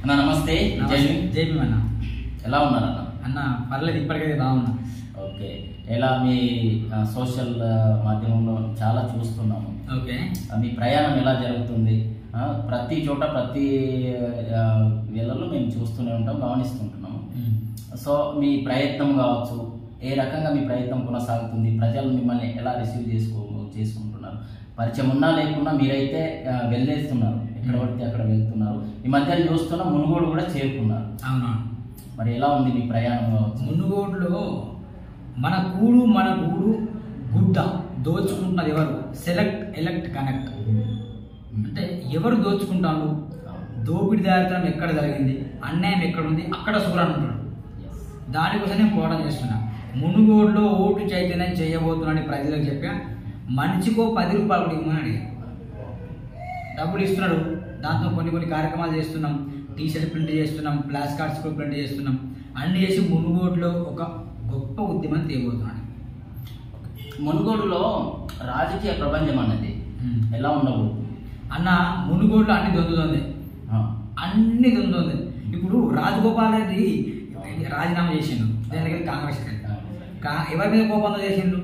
అన్న నమస్తే నమస్తే. జై జై భీమ్ అన్న ఎలా ఉన్నారు అన్న అన్న పర్లేదు ఇప్పటికైతే బాగున్నా ఓకే ఎలా మీ ఆ, సోషల్ ఆ, మాధ్యమంలో చాలా చూస్తున్నాము ఓకే ఆ, మీ ప్రయాణం ఎలా జరుగుతుంది ఆ, ప్రతి చోట ప్రతి ఆ, వేళల్లో మేము చూస్తూనే ఉంటాం గమనిస్తుంటున్నాము సో మీ ప్రయత్నం కావచ్చు ఏ రకంగా మీ ప్రయత్నం కొనసాగుతుంది ప్రజలు మిమ్మల్ని ఎలా రిసీవ్ చేసుకో చేసుకుంటున్నారు పరిచయం ఉన్నా లేకున్నా మీరైతే ఆ, వెళ్ళేస్తున్నారు ఎక్కడ పడితే అక్కడ వెళ్తున్నారు ఈ మధ్య చూస్తున్న మునుగోడు కూడా చేరుకున్నారు అవునా మరి ఎలా ఉంది మీ ప్రయాణం కావచ్చు మునుగోడులో మన కూడు మన గూడు గుడ్డ దోచుకుంటున్నది ఎవరు సెలెక్ట్ ఎలెక్ట్ కనెక్ట్ అంటే ఎవరు దోచుకుంటారు దోపిడి దారితనం ఎక్కడ జరిగింది అన్యాయం ఎక్కడ ఉంది అక్కడ సుగ్రాన్ ఉంటాడు Yes. దానికోసం నేను పోరాటం చేస్తున్నా మునుగోడులో ఓటు చైతన్యం చేయబోతున్నానని ప్రజలకు చెప్పా మనిషికో పది రూపాయలు కూడా ఇవ్వమని అడిగా డబ్బులు ఇస్తున్నాడు దాంతో కొన్ని కొన్ని కార్యక్రమాలు చేస్తున్నాం టీ షర్ట్ ప్రింట్ చేస్తున్నాం ఫ్లాష్ కార్డ్స్ కూడా ప్రింట్ చేస్తున్నాం అన్ని చేసి మునుగోడులో ఒక గొప్ప ఉద్యమం తేబోతున్నాడు మునుగోడులో రాజకీయ ప్రపంచం అన్నది ఎలా ఉండబోతుంది అన్న మునుగోడులో అన్ని దొందుతుంది ఆ, అన్ని దొందుతుంది ఇప్పుడు రాజగోపాల్ రెడ్డి రాజీనామా చేసిండు దాని దగ్గర కాంగ్రెస్ కి. కా ఎవరి మీద కోపంతో చేసిండు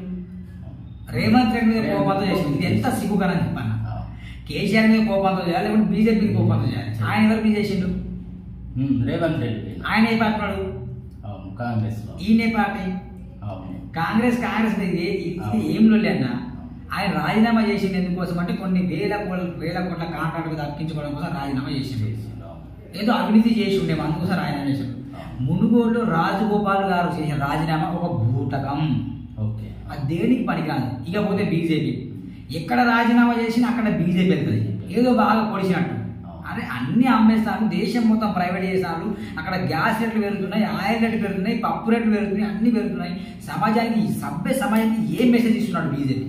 రేవంత్ రెడ్డి మీద కోపంతో చేసిండు ఇది ఎంత సిగ్గుకరని చెప్పన్న ఆ. కేసీఆర్ మీద కోపంతో చేయాలి లేకుంటే బీజేపీ మీద కోపంతో చేయాలి ఆయన ఎవరి మీద చేసిండు ఉమ్, రేవంత్ రెడ్డి ఆయన ఏ పార్టీ వాడు అవును కాంగ్రెస్ లో ఈయనే పార్టీ అవును కాంగ్రెస్ కాంగ్రెస్ ఇది ఇది ఏం లొల్లి అన్న ఆయన రాజీనామా చేసింది ఎందుకోసం అంటే కొన్ని వేల కోట్ల వేల కోట్ల కాంట్రాక్ట్ దక్కించుకోవడం కోసం రాజీనామా చేసిండు ఏదో అవినీతి చేసి ఉండేమో అందుకోసం రాజీనామా చేశాడు మునుగోడులో రాజగోపాల్ గారు చేసిన రాజీనామా ఒక భూతకం ఓకే అది దేనికి పనికిరాదు ఇకపోతే బీజేపీ ఎక్కడ రాజీనామా చేసినా అక్కడ బీజేపీ వెళ్తుంది ఏదో బాగా పొడిచినట్టు అరే అన్ని అమ్మేస్తాను దేశం మొత్తం ప్రైవేట్ చేసాను అక్కడ గ్యాస్ రేట్లు పెరుగుతున్నాయి ఆయిల్ రేట్లు పెరుగుతున్నాయి పప్పు రేట్లు పెరుగుతున్నాయి అన్ని పెరుగుతున్నాయి సమాజానికి సభ్య సమాజానికి ఏం మెసేజ్ ఇస్తున్నాడు బీజేపీ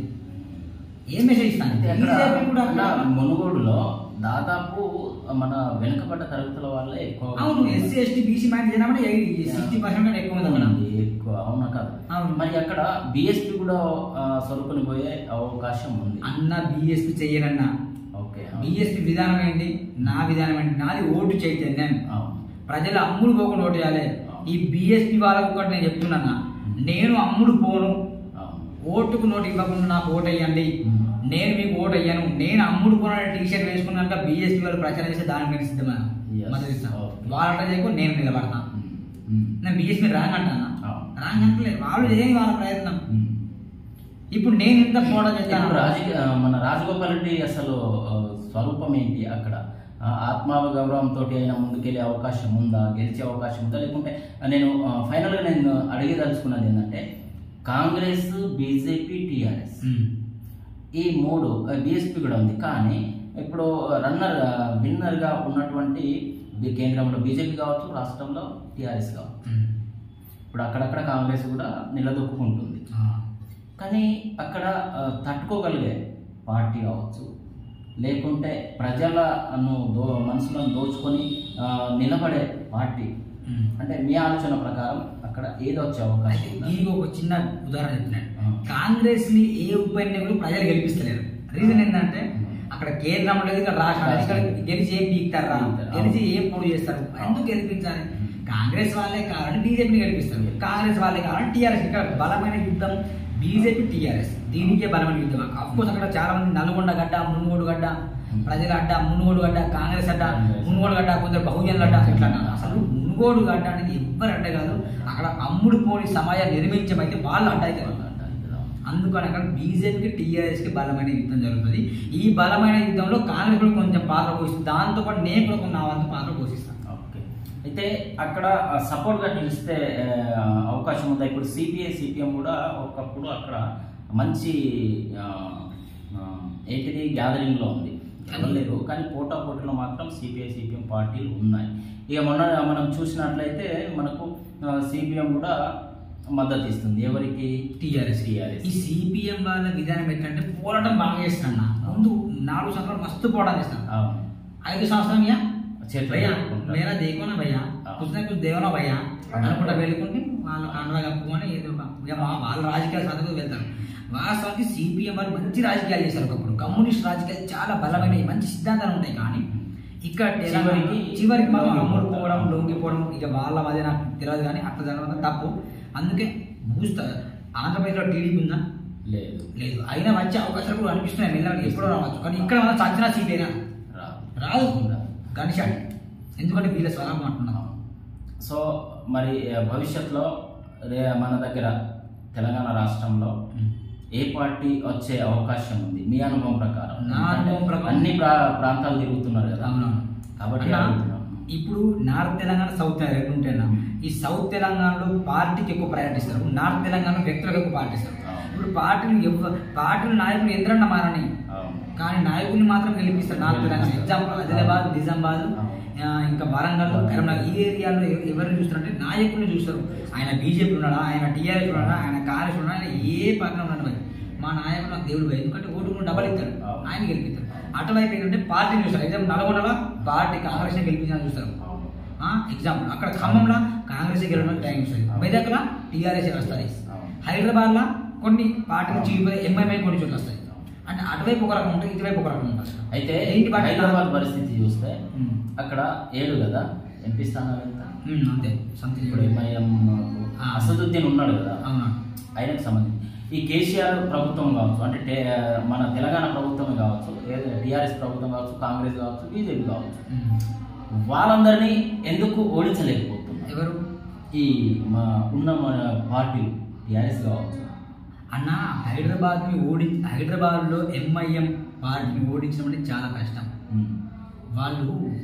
ఏం మెసేజ్ ఇస్తాను అంటే అక్కడ బీజేపీ కూడా అన్న అక్కడ- మునుగోడులో దాదాపు మన వెనుకబడ్డ తరగతుల వాళ్ళే ఎక్కువ అవును ఎస్సీ ఎస్టీ బీసీ మైండ్ జనాభా సిక్స్టీ పర్సెంట్ కంటే ఎక్కువ ఉంది మనం ఉంది, ఎక్కువ అవునా కాదు అవును. మరి అక్కడ బిఎస్పి కూడా ఆ, సరుకుని పోయే అవకాశం ఉంది అన్న బీఎస్పీ చెయ్యనన్నా ఓకే బీఎస్పీ విధానం ఏంటి నా విధానం ఏంటి నాది ఓటు చైతన్యం అవును ప్రజలు అమ్ముడు పోకుండా ఓటు చేయాలి ఈ బీఎస్పీ వాళ్ళకు ఒకటి నేను చెప్తున్నా నేను అమ్ముడు పోను అవును ఓటుకు నోటు ఇవ్వకుండా నాకు ఓటు వేయండి నేను మీకు ఓటు అయ్యాను నేను అమ్ముడు పోన టీ షర్ట్ వేసుకున్నాక బీఎస్పీ వాళ్ళు ప్రచారం చేస్తే దానికి నేను సిద్ధమా Yes. మద్దతు ఇస్తాను Okay. వాళ్ళ చేయకు నేను నిలబడతాను ఉమ్, ఉమ్, నేను బీఎస్పీ రాంగ్ అంటాను అవును. రాంగ్ అంటలేదు వాళ్ళు చేయని వాళ్ళ ప్రయత్నం ఉమ్. ఇప్పుడు నేను ఎంత పోవడం ఇప్పుడు చేస్తాను రాజకీయ మన రాజగోపాల్ రెడ్డి అసలు ఆ, స్వరూపం ఏంటి అక్కడ ఆ, ఆత్మగౌరవంతో అయినా ముందుకెళ్ళే అవకాశం ఉందా గెలిచే అవకాశం ఉందా లేకుంటే ఆ, నేను ఆ, final గా నేను అడిగదలుచుకున్నది ఏంటంటే కాంగ్రెస్ బీజేపీ టీఆర్ఎస్ ఈ మూడు బీఎస్పీ కూడా ఉంది కానీ ఇప్పుడు రన్నర్ విన్నర్గా ఉన్నటువంటి బి- కేంద్రంలో బీజేపీ కావచ్చు రాష్ట్రంలో టీఆర్ఎస్ కావచ్చు ఇప్పుడు అక్కడక్కడ కాంగ్రెస్ కూడా నిలదొక్కుంటుంది కానీ అక్కడ ఆ, తట్టుకోగలిగే పార్టీ కావచ్చు లేకుంటే ప్రజలను దో మనసులను దోచుకొని ఆ, నిలబడే పార్టీ అంటే మీ ఆలోచన ప్రకారం అక్కడ ఏది వచ్చే అవకాశం అయితే ఉందా? దీనికి ఒక చిన్న ఉదాహరణ చెప్తున్నాను ఆ. కాంగ్రెస్ ని ఏ ఉప ఎన్నికలు ప్రజలు గెలిపిస్తలేరు రీజన్ ఏంటంటే అక్కడ కేంద్రం లేదు ఇక్కడ రాష్ట్రం లేదు. ఇక్కడ గెలిచి ఏం పీకుతారా పీకుతారు. గెలిచి ఏం పొడి చేస్తారు ఎందుకు గెలిపించాలి కాంగ్రెస్ వాళ్ళే కావాలని బీజేపీని గెలిపిస్తారు కాంగ్రెస్ వాళ్ళే కావాలని టీఆర్ఎస్ ఇక్కడ బలమైన యుద్ధం బీజేపీ టీఆర్ఎస్ దీనికే బలమైన యుద్ధం అఫ్ కోర్స్ అక్కడ చాలా మంది నల్గొండ గడ్డ మునుగోడు గడ్డ ప్రజల అడ్డ మునుగోడు గడ్డ కాంగ్రెస్ అడ్డ మునుగోడు గడ్డ కొందరు బహుజనుల అడ్డ ఇట్లా అన్నారు. అసలు మునుగోడు గడ్డ అనేది ఎవ్వరు అడ్డ కాదు అక్కడ అమ్ముడు పోని సమాజాన్ని నిర్మించమైతే వాళ్ళు అడ్డ అయితే అందుకని అక్కడ బీజేపీకి టీఆర్ఎస్కి బలమైన యుద్ధం జరుగుతుంది ఈ బలమైన యుద్ధంలో కాంగ్రెస్ కూడా కొంచెం పాత్ర పోషిస్తుంది దాంతో పాటు నేను కూడా కొన్ని నా వంతు పాత్ర పోషిస్తాను ఓకే అయితే అక్కడ సపోర్ట్గా నిలిస్తే ఆ, అవకాశం ఉందా ఇప్పుడు సిపిఐ సిపిఎం కూడా ఒకప్పుడు అక్కడ మంచి ఆ, ఆ, ఏంటిది గ్యాదరింగ్లో ఉంది ఎవరు లేరు కానీ పోటా పోటీలో మాత్రం సిపిఐ సిపిఎం పార్టీలు ఉన్నాయి ఇక మొన్న మనం చూసినట్లయితే మనకు సిపిఎం కూడా మద్దతు ఇస్తుంది ఎవరికి టీఆర్ఎస్ టీఆర్ఎస్ ఈ సిపిఎం వాళ్ళ విధానం ఏంటంటే పోరాటం బాగా చేస్తాను ముందు నాలుగు సంవత్సరాలు మస్తు పోరాటం చేస్తాను అవును. ఐదు సంవత్సరం యా చేతులు భయ్యా కట్టుకుంటారు. మేరా దేకోనా భయ్యా ఆ. కుछ ना कुछ దేవనా భయ్యా అనుకుంటా వెళ్ళుకుంటే వాళ్ళ కాండగా కప్పుకొని ఏదో ఒక- ఇక మా- వాళ్ళ రాజకీయాలు చదువుకు వెళ్తారు వాస్తవానికి సిపిఎం వారు మంచి రాజకీయాలు చేశారు ఒకప్పుడు కమ్యూనిస్ట్ రాజకీయాలు చాలా బలమైనవి మంచి సిద్ధాంతాలు ఉంటాయి కానీ ఇక్కడ తెలంగాణ- చివరికి చివరికి మనం లొంగిపోవడం. అమ్ముడుకోవడం లొంగిపోవడం ఇక వాళ్ళ మధ్య నాకు తెలియదు కానీ అట్లా జరగడం తప్పు అందుకే మూస్తా ఆంధ్రప్రదేశ్లో టీడీపీ ఉందా లేదు లేదు అయినా వచ్చే అవకాశాలు కూడా అనిపిస్తున్నాయి మెల్లగా ఎప్పుడో రావచ్చు కానీ ఇక్కడ మనం చచ్చిన సీటేనా రాదు రాదు గనిషాట్ ఎందుకంటే వీళ్ళ స్వరం అంటున్నాం సో మరి ఆ, భవిష్యత్తులో రే మన దగ్గర తెలంగాణ రాష్ట్రంలో ఏ పార్టీ వచ్చే అవకాశం ఉంది మీ అనుభవం ప్రకారం నా అనుభవం ప్రకారం- అన్ని ప్రా- ప్రాంతాలు తిరుగుతున్నారు కదా అవునవును కాబట్టి అన్నా, అడుగుతున్నాం. ఇప్పుడు నార్త్ తెలంగాణ సౌత్ తెలంగాణ రెండు ఉంటాయన్న మ్మ్. ఈ సౌత్ తెలంగాణలో పార్టీకి ఎక్కువ ప్రయారిటీ ఇస్తారు నార్త్ తెలంగాణలో వ్యక్తులకు ఎక్కువ పార్టీ ఇస్తారు అవును. ఇప్పుడు పార్టీలు ఎవ పార్టీలు నాయకులు ఎంతరన్నా మారని అవును. కానీ నాయకుల్ని మాత్రం గెలిపిస్తారు నార్త్ తెలంగాణ ఎగ్జాంపుల్ ఆదిలాబాద్ నిజామాబాద్ అవును. ఆ, ఇంకా వరంగల్ కరీంనగర్ ఈ ఏరియాలో ఎవ- ఎవరిని చూస్తారంటే నాయకుల్ని చూస్తారు ఆయన బీజేపీ ఉన్నాడా ఆయన టీఆర్ఎస్ ఉన్నాడా ఆయన కాంగ్రెస్ ఉన్నాడా ఆయన ఏ పార్టీ ఉన్నాడు మరి మా నాయకుడు నాకు దేవుడు పోయి ఎందుకంటే ఓటు కూడా డబ్బులు ఇస్తారు అవును. ఆయన గెలిపిస్తారు అటువైపు ఏంటంటే పార్టీని చూస్తారు ఎగ్జాంపుల్ నల్గొండలో పార్టీ కాంగ్రెస్ గెలిపించాలని చూస్తారు అవును. ఎగ్జాంపుల్ అక్కడ ఖమ్మంలో కాంగ్రెస్ గెలవడానికి టైం వస్తుంది మెదక్లో టీఆర్ఎస్ వస్తుంది అవును. హైదరాబాద్లో కొన్ని పార్టీలు చీలిపోయి ఎంఐఎం కొన్ని చోట్ల వస్తాయి అంటే అటువైపు ఒక రకం ఉంటుంది ఇటువైపు ఒక రకం ఉంటుంది అయితే ఏంటి పార్టీ? హైదరాబాద్ పరిస్థితి చూస్తే ఉమ్. అక్కడ ఏడు కదా ఎంపీ స్థానాలు ఎంత ఉమ్, అంతే సంథింగ్ ఇప్పుడు ఎంఐఎం ఆ. అసదుద్దీన్ ఉన్నాడు కదా అవునా ఆయనకు సంబంధించి ఈ కేసీఆర్ ప్రభుత్వం కావచ్చు అంటే టే- మన తెలంగాణ ప్రభుత్వం కావచ్చు టీఆర్ఎస్ ప్రభుత్వం కావచ్చు కాంగ్రెస్ కావచ్చు బీజేపీ కావచ్చు ఉమ్. వాళ్ళందరినీ ఎందుకు ఓడించలేకపోతున్నారు ఎవరు ఈ మా ఉన్న మన పార్టీలు టీఆర్ఎస్ కావచ్చు అన్న హైదరాబాద్ ని ఓడి హైదరాబాద్ లో ఎంఐఎం పార్టీని ఓడించడం అంటే చాలా కష్టం ఉమ్. వాళ్ళు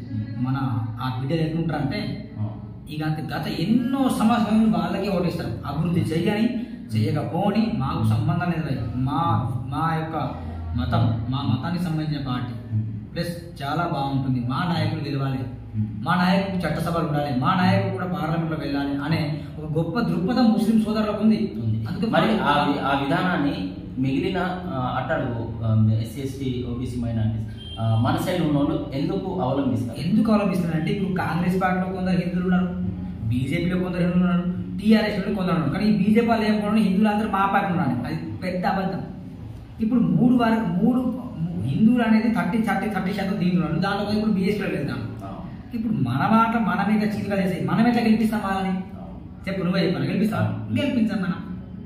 మన ఆ బిడ్డలు ఎట్లుంటారంటే ఆ. ఇక అంతే గత ఎన్నో సంవత్సరాలు వాళ్ళకే ఓటిస్తారు అభివృద్ధి చెయ్యని చేయకపోని మాకు సంబంధం లేదు భయ్. మా మా యొక్క మతం మా మతానికి సంబంధించిన పార్టీ ఉమ్. ప్లస్ చాలా బాగుంటుంది మా నాయకులు గెలవాలి ఉమ్. మా నాయకుడు చట్టసభలు ఉండాలి మా నాయకుడు కూడా పార్లమెంట్లో వెళ్ళాలి అనే ఒక గొప్ప దృక్పథం ముస్లిం సోదరులకు ఉంది ఉంది. అందుకే మరి ఆ వాళ్ళు- వి- ఆ విధానాన్ని మిగిలిన ఆ, అట్టడుగు ఎస్సీ ఎస్టీ ఓబీసీ మైనార్టీస్ మన సైడ్ ఉన్న వాళ్ళు ఎందుకు అవలంబిస్తారు ఎందుకు అవలంబిస్తున్నారంటే ఇప్పుడు కాంగ్రెస్ పార్టీలో కొందరు హిందువులు ఉన్నారు బీజేపీలో కొందరు హిందువులు ఉన్నారు టీఆర్ఎస్ లో కొందరు ఉన్నారు కానీ ఈ బీజేపీ వాళ్ళు ఏమనుకున్నారు హిందువులు అందరూ మా పార్టీ ఉన్నారు అది పెద్ద అబద్ధం ఇప్పుడు మూడు వారు మూడు హిందువులు అనేది థర్టీ థర్టీ థర్టీ శాతం దీంట్లో ఉన్నారు దాంట్లో పోయి ఇప్పుడు బీఎస్పీలో వెళ్తాం ఆ, ఇప్పుడు మన మాట మన మీద చీలిక చేసి మనం ఎట్లా గెలిపిస్తాం వాళ్ళని ఆ. చెప్పు నువ్వే చెప్పాను గెలిపిస్తాం గెలిపించాం మనం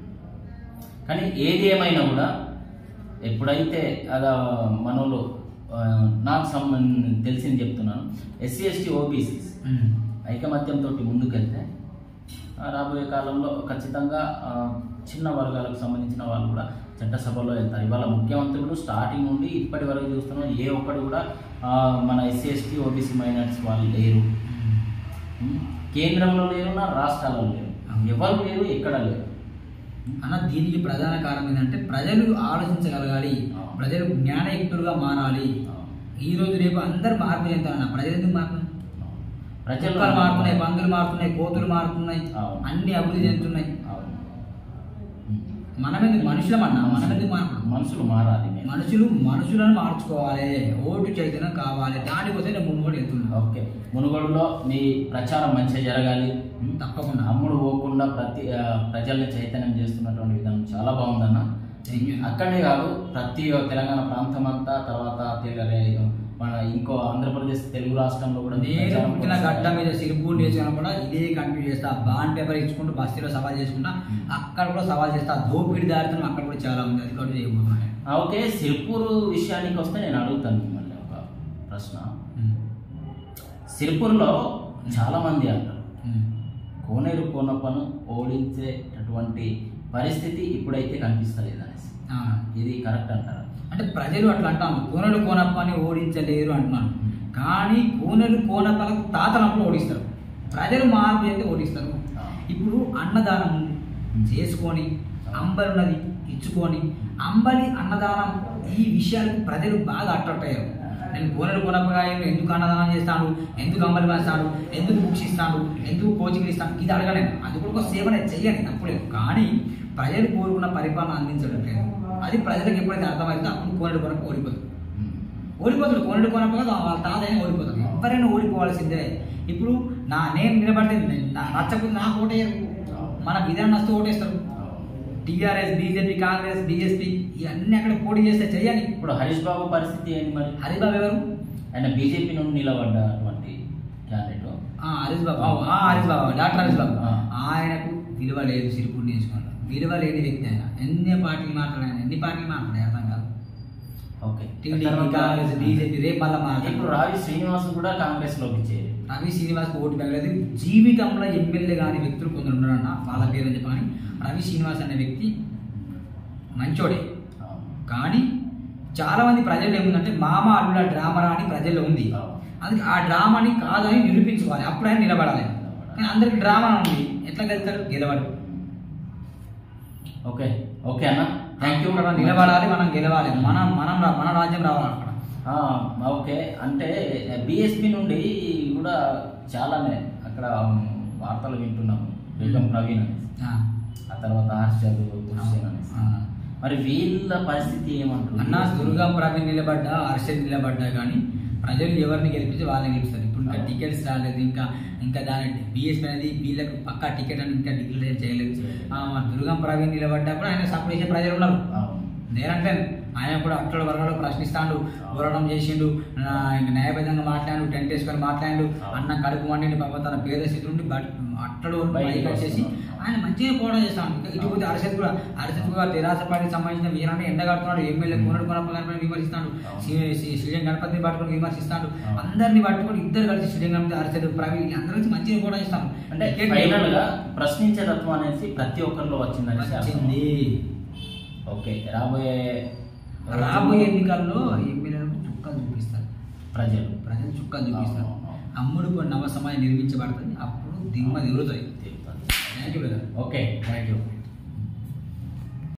కానీ ఏది ఏమైనా కూడా ఎప్పుడైతే అలా మనోళ్ళు ఆ, నాకు సంబంధ తెలిసింది చెప్తున్నాను ఎస్సీ ఎస్టీ ఓబీసీస్ ఐకమత్యంతో ముందుకెళ్తే ఆ, రాబోయే కాలంలో ఖచ్చితంగా ఆ, చిన్న వర్గాలకు సంబంధించిన వాళ్ళు కూడా చట్టసభలో వెళ్తారు ఇవాళ ముఖ్యమంత్రులు స్టార్టింగ్ నుండి ఇప్పటి వరకు చూస్తున్నాం ఏ ఒక్కడు కూడా ఆ, మన ఎస్సీ ఎస్టీ ఓబీసీ మైనార్టీస్ వాళ్ళు లేరు ఉం? కేంద్రంలో లేరు నా రాష్ట్రాల్లో లేరు ఎవరు లేరు ఎక్కడ లేరు అన్న దీనికి ప్రధాన కారణం ఏంటంటే ప్రజలు ఆలోచించగలగాలి ఆ. ప్రజలు జ్ఞానయుక్తులుగా మారాలి ఆ, ఈ రోజు రేపు అందరు మార్పు చెందుతారన్న ప్రజలు ఎందుకు మారుతున్నారు ప్రజలు కుక్కలు మారుతున్నాయి పందులు మారుతున్నాయి కోతులు మారుతున్నాయి అవును. అన్ని అభివృద్ధి చెందుతున్నాయి అవును. ఉం. మనం ఎందుకు మనుషులం అన్న మనం ఎందుకు మారడం మనుషులు మారాలి మేము. మనుషులు మనుషులను మార్చుకోవాలి ఓటు చైతన్యం కావాలి దానికోసం నేను ముందు కూడా వెళ్తున్నాను ఓకే మునుగోడులో మీ ప్రచారం మంచిగా జరగాలి ఉం? తప్పకుండా అమ్ముడు పోకుండా ప్రతి ఆ, ప్రజల్ని చైతన్యం చేస్తున్నటువంటి విధానం చాలా బాగుందన్న Thank you. అక్కడనే కాదు ప్రతి తెలంగాణ ప్రాంతం అంతా తర్వాత తెల- మన ఇంకో ఆంధ్రప్రదేశ్ తెలుగు రాష్ట్రంలో కూడా నేను ప్రచారం పుట్టిన కొనసాగాలి. గడ్డ మీద సిరిపూర్ నియోజకవర్గం కూడా ఇదే కంటిన్యూ చేస్తా బాండ్ పేపర్ ఇచ్చుకుంటూ బస్తీలో సవాల్ చేసుకుంటా అక్కడ కూడా సవాల్ చేస్తా దోపిడి దారితనం అక్కడ కూడా చాలా ఉంది అది కూడా చేయబోతున్నాను ఆ, ఓకే సిర్పూర్ విషయానికి వస్తే నేను అడుగుతాను మిమ్మల్ని ఒక ప్రశ్న సిర్పూర్లో చాలా మంది అంటారు కోనేరు కోనప్పను ఓడించేటటువంటి పరిస్థితి ఇప్పుడైతే కనిపిస్తలేదు అనేసి ఇది కరెక్ట్ అంటారా అంటే ప్రజలు అట్లా అంటాను కోనలు కోనప్పని ఓడించలేరు అంటున్నాను కానీ కోనలు కోనప్పలకు తాతనప్పుడు ఓడిస్తారు ప్రజలు మార్పు అయితే ఓడిస్తారు ఆ. ఇప్పుడు అన్నదానం చేసుకొని అంబలి ఉన్నది ఇచ్చుకొని అంబలి అన్నదానం ఈ విషయాలకు ప్రజలు బాగా అట్రాక్ట్ అయ్యారు నేను కోనలు కొనపగా ఎందుకు అన్నదానం చేస్తాడు ఎందుకు అంబలి వేస్తాడు ఎందుకు బుక్స్ ఇస్తాడు ఎందుకు కోచింగ్ ఇస్తాడు ఇది అడగలేను అది కూడా ఒక సేవనే చెయ్యని తప్పులేదు కానీ ప్రజలు కోరుకున్న పరిపాలన అందించడం లేదు అది ప్రజలకు ఎప్పుడైతే అర్థమైతే అప్పుడు కోనలు కొనక ఓడిపోతుంది ఓడిపోతాడు కోనడు కొనపగా వాళ్ళ తాతయ్య ఓడిపోతాడు ఎవరైనా ఓడిపోవాల్సిందే ఇప్పుడు నా నేను నిలబడితే నా నచ్చకపోతే నాకు ఓటేయరు మన విధానం నష్టం ఓటేస్తారు టీఆర్ఎస్ బీజేపీ కాంగ్రెస్ బీఎస్పీ ఇవన్నీ అక్కడ పోటీ చేస్తే చెయ్యాలి ఇప్పుడు హరీష్ బాబు పరిస్థితి ఏంటి మరి హరిబాబు ఎవరు ఆయన బీజేపీ నుండి నిలబడ్డటువంటి క్యాండిడేట్ ఆ, హరీష్ బాబు ఆ, ఆ, హరీష్ బాబు డాక్టర్ హరీష్ బాబు ఆ. ఆయనకు విలువ లేదు సిరిపూర్ నియోజకవర్గంలో విలువ లేని వ్యక్తి ఆయన ఎన్ని పార్టీలు మాట్లాడారు ఎన్ని పార్టీలు మాట్లాడారు అర్థం కాదు ఓకే టీడీపీ తర్వాత- కాంగ్రెస్ బీజేపీ రేపు మళ్ళీ మాట్లాడు ఇప్పుడు రావి శ్రీనివాస్ కూడా కాంగ్రెస్ లోకి చేరి రవి శ్రీనివాస్ ఓటు పెరగలేదు జీవితంలో ఎమ్మెల్యే కాని వ్యక్తులు కొందరు ఉన్నారన్న వాళ్ళ పేరు చెప్పని రవి శ్రీనివాస్ అనే వ్యక్తి మంచోడే కానీ చాలా మంది ప్రజలు ఏముందంటే మామ అల్లుడ డ్రామా అని ప్రజల్లో ఉంది అందుకే ఆ డ్రామాని కాదని నిరూపించుకోవాలి అప్పుడు ఆయన నిలబడాలి కానీ అందరికి డ్రామా ఉంది ఎట్లా గెలుతారు గెలవడు ఓకే ఓకే అన్న థ్యాంక్ యూ అక్కడ నిలబడాలి మనం గెలవాలి మనం మనం రా- మన రాజ్యం రావాలి అక్కడ ఆ, ఓకే అంటే బిఎస్పి నుండి కూడా చాలానే అక్కడ వార్తలు వింటున్నాము బేగం ప్రవీణ్ అనేసి ఆ. ఆ తర్వాత హర్షద్ హుస్సేన్ అనేసి ఆ. మరి వీళ్ళ పరిస్థితి ఏమంటారు అన్న దుర్గా ప్రవీణ్ నిలబడ్డా హర్షద్ నిలబడ్డా కానీ ప్రజలు ఎవరిని గెలిపిస్తే వాళ్ళని గెలుస్తారు ఇప్పుడు ఇంకా టికెట్స్ రాలేదు ఇంకా ఇంకా దాని బిఎస్పీ అనేది వీళ్ళకి పక్కా టికెట్ అని ఇంకా డిక్లేర్ చేయలేదు ఆ, మరి దుర్గం ప్రవీణ్ నిలబడ్డా కూడా ఆయన సపోర్ట్ చేసే ప్రజలు ఉన్నారు అవును. నేనంటే ఆయన కూడా అట్టడు వర్గాలు ప్రశ్నిస్తాడు పోరాటం చేసిండు ఆ, ఇంకా న్యాయబద్ధంగా మాట్లాడు టెంట్ వేసుకొని మాట్లాడు అన్న కడుపు వండి పాప తన పేద స్థితి నుండి బట్- అట్టడు బయటికి బయటకు వచ్చేసి వస్తున్నాడు. ఆయన మంచిగా పోరాటం చేస్తాడు ఇంకా ఇటు పోతే అరసత్ కూడా అరసత్ కూడా తెరాస పార్టీకి సంబంధించిన వీరాన్ని ఎండగడుతున్నాడు ఎమ్మెల్యే కోనడు కొనప్ప గణపతిని విమర్శిస్తాడు శ్రీ- శ్రీ- శ్రీజన్ గణపతిని పట్టుకొని విమర్శిస్తాడు అవును. అందరిని పట్టుకొని ఇద్దరు కలిసి శ్రీజన్ గణపతి అరసత్ ప్రవీణ్ అందరూ కలిసి మంచిగా పోరాటం చేస్తాడు అంటే టికెట్ ఫైనల్ గా ప్రశ్నించే తత్వం అనేది ప్రతి ఒక్కరిలో వచ్చిందనేసి అర్థం. వచ్చింది ఓకే రాబోయే రాబోయే ఎన్నికల్లో ఎమ్మెల్యేలకు చుక్కలు చూపిస్తారు ప్రజలు ప్రజలు చుక్కలు చూపిస్తారు అవును, అవును. అమ్ముడు కొన్ని నవ సమాజం నిర్మించబడుతుంది అప్పుడు దిగుమతి ఎదురుతాయి తిరుగుతుంది. Thank you brother okay thank you